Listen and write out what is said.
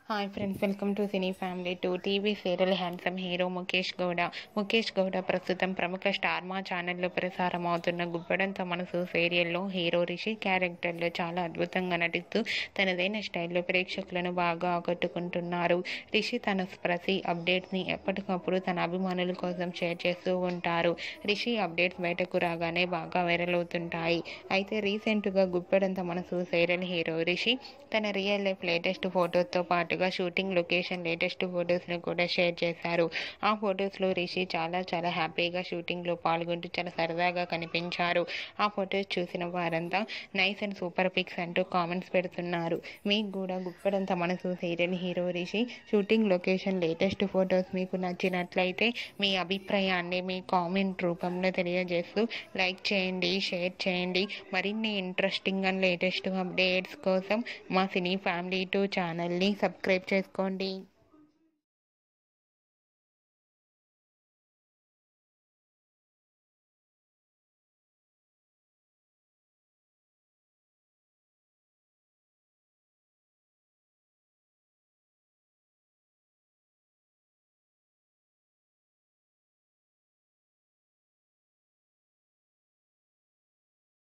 hi friends welcome to cine family two TV serial handsome hero Mukesh Gowda Mukesh Gowda ప్రస్తుతం ప్రముఖ star మా ఛానల్లో ప్రసారం అవుతున్న గుబ్బడంత మనసు సీరియల్లో హీరో రిషి క్యారెక్టర్లో చాలా అద్భుతంగా నటిస్తూ తనదైన స్టైల్లో ప్రేక్షకులను బాగా ఆకట్టుకుంటున్నారు రిషి తన ప్రతి అప్డేట్స్ని ఎప్పటికప్పుడు తన అభిమానుల కోసం షేర్ చేస్తూ ఉంటారు రిషి అప్డేట్స్ బయటకు రాగానే బాగా వైరల్ అవుతుంటాయి అయితే రీసెంట్గా గుప్పెడంత మనసు సీరియల్ హీరో రిషి తన రియల్ లైఫ్ లేటెస్ట్ ఫోటోస్తో పాటుగా షూటింగ్ లొకేషన్ లేటెస్ట్ ఫొటోస్ని కూడా షేర్ చేశారు ఆ ఫొటోస్లో రిషి చాలా చాలా హ్యాపీగా షూటింగ్లో పాల్గొంటూ చాలా సరదాగా కనిపించారు ఆ ఫొటోస్ చూసిన వారంతా నైస్ అండ్ సూపర్ పిక్స్ అంటూ కామెంట్స్ పెడుతున్నారు మీకు కూడా Guppedantha Manasu serial hero Rishi shooting location latest photos మీకు నచ్చినట్లయితే మీ అభిప్రాయాన్ని మీ కామెంట్ రూపంలో తెలియజేస్తూ లైక్ చేయండి షేర్ చేయండి మరిన్ని ఇంట్రెస్టింగ్ అండ్ లేటెస్ట్ అప్డేట్స్ కోసం మా సినీ ఫ్యామిలీ టూ ఛానల్ని సబ్స్క్రైబ్ చేసుకోండి